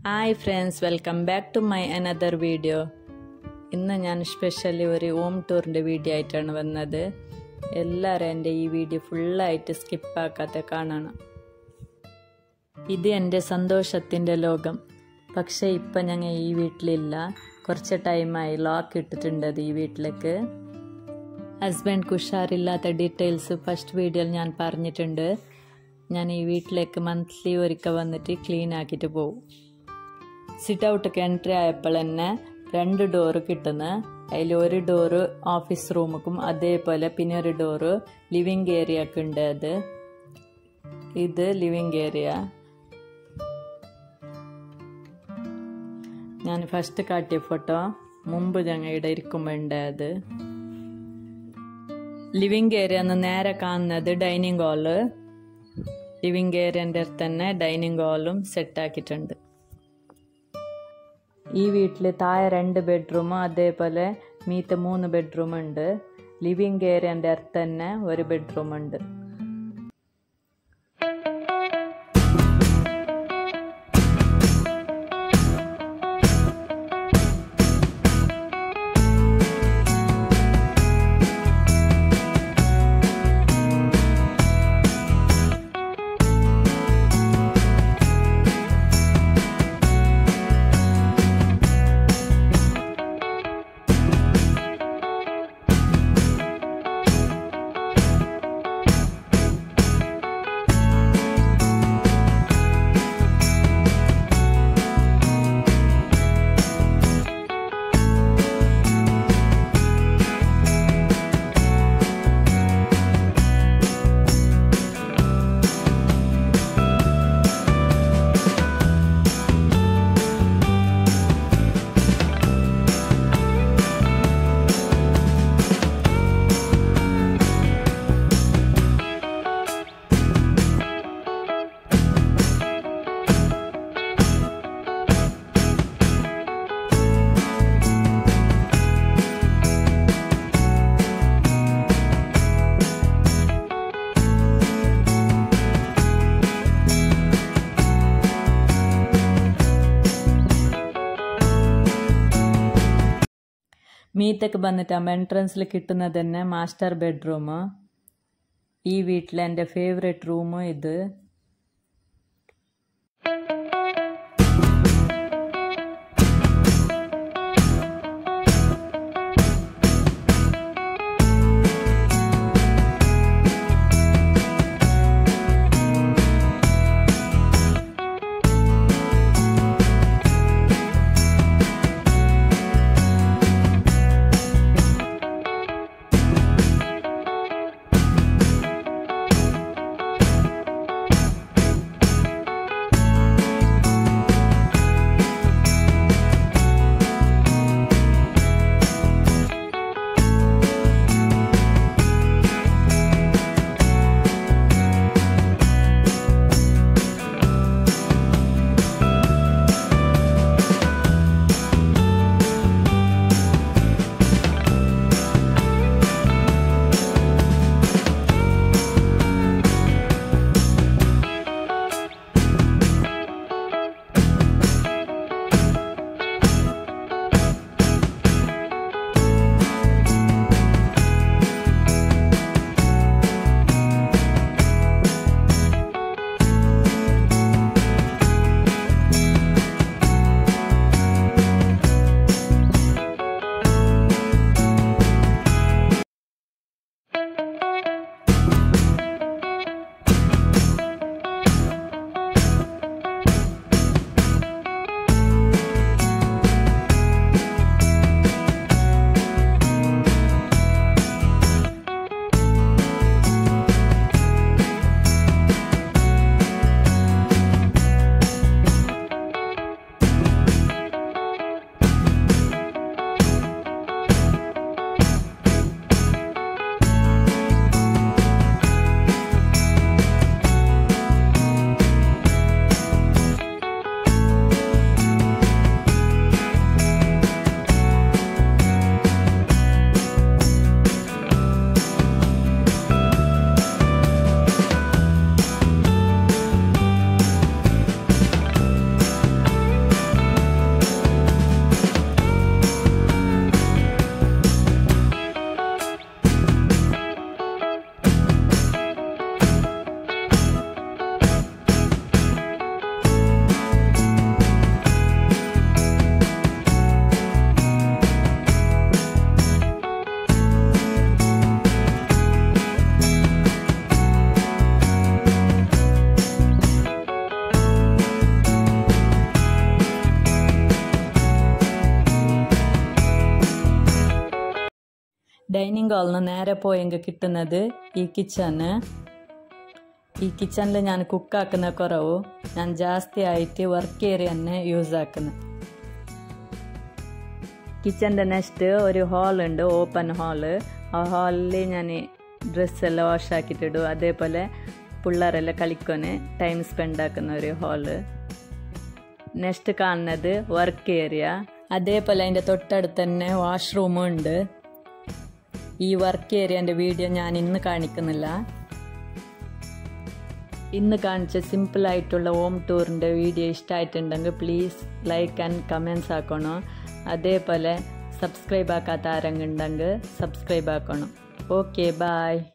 hi friends welcome back to my another video ഇന്ന് ഞാൻ specially ഒരു ഹോം ടൂറിൻ്റെ വീഡിയോ ആയിട്ടാണ് വന്നത് എല്ലാവരും എൻ്റെ ഈ വീഡിയോ ഫുള്ളായിട്ട് സ്കിപ്പാക്കാതെ കാണണം ഇത് എൻ്റെ സന്തോഷത്തിൻ്റെ ലോകം പക്ഷേ ഇപ്പം ഞങ്ങൾ ഈ വീട്ടിലില്ല കുറച്ച് ടൈമായി ലോക്ക് ഇട്ടിട്ടുണ്ട് ഈ വീട്ടിലേക്ക് ഹസ്ബൻഡ് ഉഷാറില്ലാത്ത ഡീറ്റെയിൽസ് ഫസ്റ്റ് വീഡിയോയിൽ ഞാൻ പറഞ്ഞിട്ടുണ്ട് ഞാൻ ഈ വീട്ടിലേക്ക് മന്ത്ലി ഒരിക്കൽ വന്നിട്ട് ക്ലീൻ ആക്കിയിട്ട് പോകും സിറ്റ് ഔട്ടൊക്കെ എൻട്രി ആയപ്പോൾ തന്നെ രണ്ട് ഡോറ് കിട്ടുന്നു അതിൽ ഒരു ഡോറ് ഓഫീസ് റൂമുക്കും അതേപോലെ പിന്നെ ഒരു ഡോറ് ലിവിങ് ഏരിയക്ക് ഉണ്ട് അത് ഇത് ലിവിങ് ഏരിയ ഞാൻ ഫസ്റ്റ് കാട്ടിയ ഫോട്ടോ മുമ്പ് ഞങ്ങൾ ഇവിടെ ഇരിക്കുമ്പോൾ ഉണ്ട് അത് ലിവിങ് ഏരിയ എന്ന് നേരെ കാണുന്നത് ഡൈനിങ് ഹാള് ലിവിങ് ഏരിയൻ്റെ അടുത്ത് തന്നെ ഡൈനിങ് ഹാളും സെറ്റാക്കിയിട്ടുണ്ട് ഈ വീട്ടിൽ താഴെ രണ്ട് ബെഡ്റൂമും അതേപോലെ മീത്ത മൂന്ന് ബെഡ്റൂം ഉണ്ട് ലിവിങ് ഏരിയൻ്റെ അടുത്ത് തന്നെ ഒരു ബെഡ്റൂം ഉണ്ട് മീത്തൊക്കെ വന്നിട്ടാകുമ്പോൾ എൻട്രൻസിൽ കിട്ടുന്നത് തന്നെ മാസ്റ്റർ ബെഡ്റൂം ഈ വീട്ടിലെ എൻ്റെ ഫേവറേറ്റ് റൂമും ഇത് ഡൈനിങ് ഹാളിൽ നിന്ന് നേരെ പോയെങ്കിൽ കിട്ടുന്നത് ഈ കിച്ചണ് ഈ കിച്ചണിൽ ഞാൻ കുക്കാക്കുന്ന കുറവ് ഞാൻ ജാസ്തി ആയിട്ട് വർക്ക് ഏരിയ തന്നെ യൂസ് ആക്കുന്നത് കിച്ചൻ്റെ നെക്സ്റ്റ് ഒരു ഹാളുണ്ട് ഓപ്പൺ ഹാള് ആ ഹാളിൽ ഞാൻ ഡ്രസ്സെല്ലാം വാഷ് ആക്കിയിട്ടിടും അതേപോലെ പിള്ളേരെല്ലാം കളിക്കൊന്ന് ടൈം സ്പെൻഡ് ആക്കുന്ന ഒരു ഹാള് നെക്സ്റ്റ് കാണുന്നത് വർക്ക് ഏരിയ അതേപോലെ അതിൻ്റെ തൊട്ടടുത്ത് തന്നെ വാഷ്റൂമും ഉണ്ട് ഈ വർക്ക് ഏരിയൻ്റെ വീഡിയോ ഞാൻ ഇന്ന് കാണിക്കുന്നില്ല ഇന്ന് കാണിച്ച സിമ്പിൾ ആയിട്ടുള്ള ഹോം ടൂറിൻ്റെ വീഡിയോ ഇഷ്ടമായിട്ടുണ്ടെങ്കിൽ പ്ലീസ് ലൈക്ക് ആൻഡ് കമൻസ് ആക്കണം അതേപോലെ സബ്സ്ക്രൈബ് ആക്കാത്ത ആരെങ്കിലും ഉണ്ടെങ്കിൽ സബ്സ്ക്രൈബ് ആക്കണം ഓക്കെ ബായ്